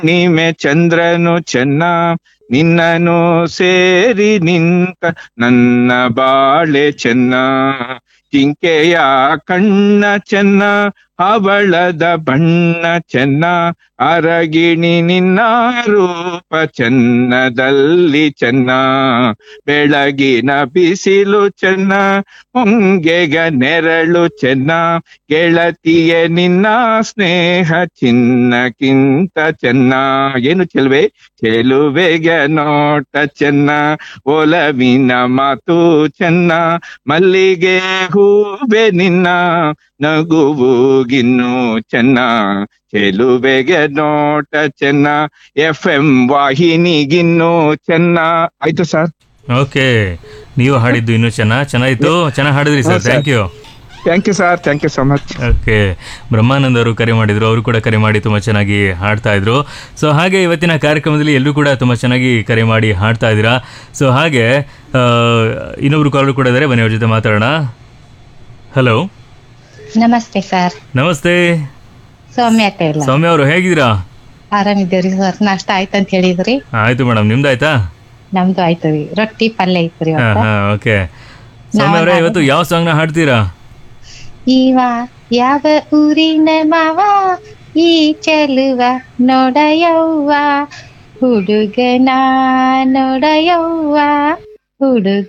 ನೀಮೆ ಚಂದ್ರನು ಚೆನ್ನ ನಿನ್ನನು ಸೇರಿ ನಿಂತ ನನ್ನ ಬಾಳೆ ಚೆನ್ನ ಜಿಂಕೆಯ ಕಣ್ಣ ಚೆನ್ನ ಹವಳದ ಬಣ್ಣ ಚೆನ್ನ ಅರಗಿಣಿ ನಿನ್ನ ರೂಪ ಚೆನ್ನದಲ್ಲಿ ಚೆನ್ನ ಬೆಳಗಿನ ಬಿಸಿಲು ಚೆನ್ನ ಹೊಂಗೆಗ ನೆರಳು ಚೆನ್ನ ಗೆಳತಿಯ ನಿನ್ನ ಸ್ನೇಹ ಚಿನ್ನಕ್ಕಿಂತ ಚೆನ್ನ ಏನು ಚೆಲುವೆ ಚೆಲುವೆಗೆ ನೋಟ ಚೆನ್ನ ಒಲವಿನ ಮಾತು ಚೆನ್ನ ಮಲ್ಲಿಗೆ ಹೂವೆ ನಿನ್ನ ನಗುವುಗಿನ್ನು ಚೆನ್ನ ಚೆಲುವೆಗೆ ನೋಟ ಚೆನ್ನ ಎಫ್ ಎಂ ವಾಹಿನಿಗಿನ್ನು ಚೆನ್ನ ಆಯ್ತು ಸರ್ ಓಕೆ ನೀವು ಹಾಡಿದ್ದು ಇನ್ನೂ ಚೆನ್ನಾಗಿ ಚೆನ್ನಾಗಿತ್ತು ಚೆನ್ನಾಗಿ ಹಾಡಿದ್ರಿ ಸರ್ ಹೌದು sir. Thank you thank you sir thank you so much okay Brahmanand ಅವರು ಕರೆ ಮಾಡಿದ್ರು ಅವರು ಕೂಡ ಕರೆ ಮಾಡಿ ತುಂಬ ಚೆನ್ನಾಗಿ ಹಾಡ್ತಾ ಇದ್ರು ಸೊ ಹಾಗೆ ಇವತ್ತಿನ ಕಾರ್ಯಕ್ರಮದಲ್ಲಿ ಎಲ್ಲರೂ ಕೂಡ ತುಂಬ ಚೆನ್ನಾಗಿ ಕರೆ ಮಾಡಿ ಹಾಡ್ತಾ ಇದ್ದೀರಾ ಸೊ ಹಾಗೆ ಆ, ಇನ್ನೊಬ್ರು ಕಾಲರು ಕೂಡ ಇದ್ದಾರೆ ಬನ್ನಿ ಅವ್ರ ಜೊತೆ ಮಾತಾಡೋಣ ಹಲೋ ನಮಸ್ತೆ ಸರ್ ನಮಸ್ತೆ ಸೌಮ್ಯ ಅಂತ ಇಲ್ಲ ಸೌಮ್ಯ ಅವರು ಹೇಗಿದ್ದೀರಾ ಆರಾಮಿದ್ದೇವ್ರಿ ಸರ್ ನಾಷ್ಟ ಆಯ್ತಂತ ಹೇಳಿದ್ರಿ ಆಯ್ತು ಮೇಡಮ್ ನಿಮ್ದಾಯ್ತಾ ನಮ್ದು ಆಯ್ತು ರೀ ರೊಟ್ಟಿ ಪಲ್ಯ ಐತ್ರಿ ಹಾ ಇವತ್ತ ಹಾ ಓಕೆ ಸೌಮ್ಯ ಅವರೇ ಇವತ್ತು ಯಾವ ಸಾಂಗ್ನ ಹಾಡ್ತೀರಾ ಇವ ಯಾವ ಊರಿನ ಮಾವ ಈ ಚೆಲುವ ನೋಡಯವ್ವ ಹುಡುಗನ ನೋಡಯವ್ವ ಹುಡುಗ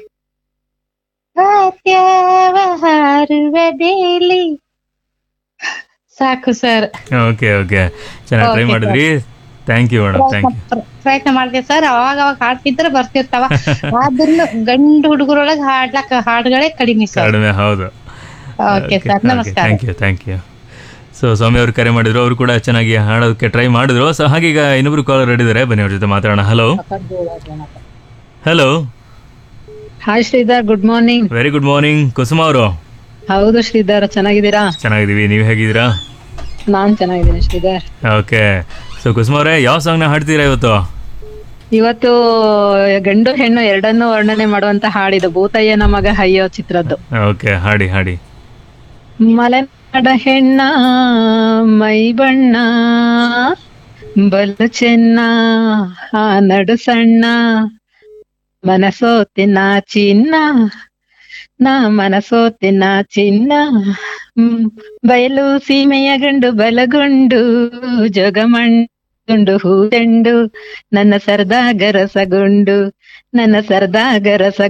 ವಾದ್ಯವ ಹಾರುವದೇಲಿ ಸಾಕು ಸರ್ ಓಕೆ ಓಕೆ ಚೆನ್ನಾಗಿ ಟ್ರೈ Okay, sir. ಮಾಡಿದ್ರಿ thank you madam thank you ಪ್ರಯತ್ನ ಮಾಡಿದೆ ಸರ್ ಅವಾಗ ಅವಾಗ ಹಾಡ್ತಿದ್ರೆ ಬರ್ತಿರ್ತಾವ ಆದ್ರೂ ಗಂಡು ಹುಡುಗರೊಳಗೆ ಹಾಡ್ಲಕ್ಕ ಹಾಡುಗಳೇ ಕಡಿಮೆ ಸರ್ ಕಡಿಮೆ ಹೌದು ಓಕೆ ಸರ್ ನಮಸ್ಕಾರ thank you thank you so Swamy ಅವರು ಕರೆ ಮಾಡಿದ್ರು ಅವರು ಕೂಡ ಚೆನ್ನಾಗಿ ಹಾಡೋದಕ್ಕೆ ಟ್ರೈ ಮಾಡಿದ್ರು ಸೊ ಹಾಗೆ ಈಗ ಇನ್ನೊಬ್ರು ಕಾಲರ್ ರೆಡಿದ್ದಾರೆ ಬನ್ನಿ ಅವ್ರ ಜೊತೆ ಮಾತಾಡೋಣ hello hello hi Sridhar good morning very good morning Kusuma ಅವರು ಹೌದು ಶ್ರೀಧರ್ ಚೆನ್ನಾಗಿದ್ದೀರಾ ಚೆನ್ನಾಗಿದ್ದೀವಿ ನೀವು ಹೇಗಿದ್ದೀರಾ ನಾನ್ ಚೆನ್ನಾಗಿದ್ದೀನಿ ಶ್ರೀಧರ್ ಓಕೆ ಸೊ ಕುಸುಮ ಅವರೇ ಯಾವ ಸಾಂಗ್ನ ಹಾಡ್ತೀರಾ ಇವತ್ತು ಇವತ್ತು ಗಂಡು ಹೆಣ್ಣು ಎರಡನ್ನೂ ವರ್ಣನೆ ಮಾಡುವಂತ ಹಾಡಿದು ಭೂತಯ್ಯನ ಮಗ ಅಯ್ಯೋ ಚಿತ್ರದ್ದು ಓಕೆ ಹಾಡಿ ಹಾಡಿ ಮಲೆನಾಡ ಹೆಣ್ಣ ಮೈ ಬಣ್ಣ ಬಲು ಚೆನ್ನ ಆ ನಡು ಸಣ್ಣ ಮನಸೋತಿನ ಚಿನ್ನ ನಾ ಮನಸೋತಿನ ಚಿನ್ನ ಹ್ಮ್. ಬಯಲು ಸೀಮೆಯ ಗಂಡು ಬಲಗೊಂಡು ಜಗಮಂಡು ಹೂದೆಂಡು ನನ್ನ ಸರ್ದಾಗರ ಸಗುಂಡು ನನ್ನ ಸರ್ದಾಗರ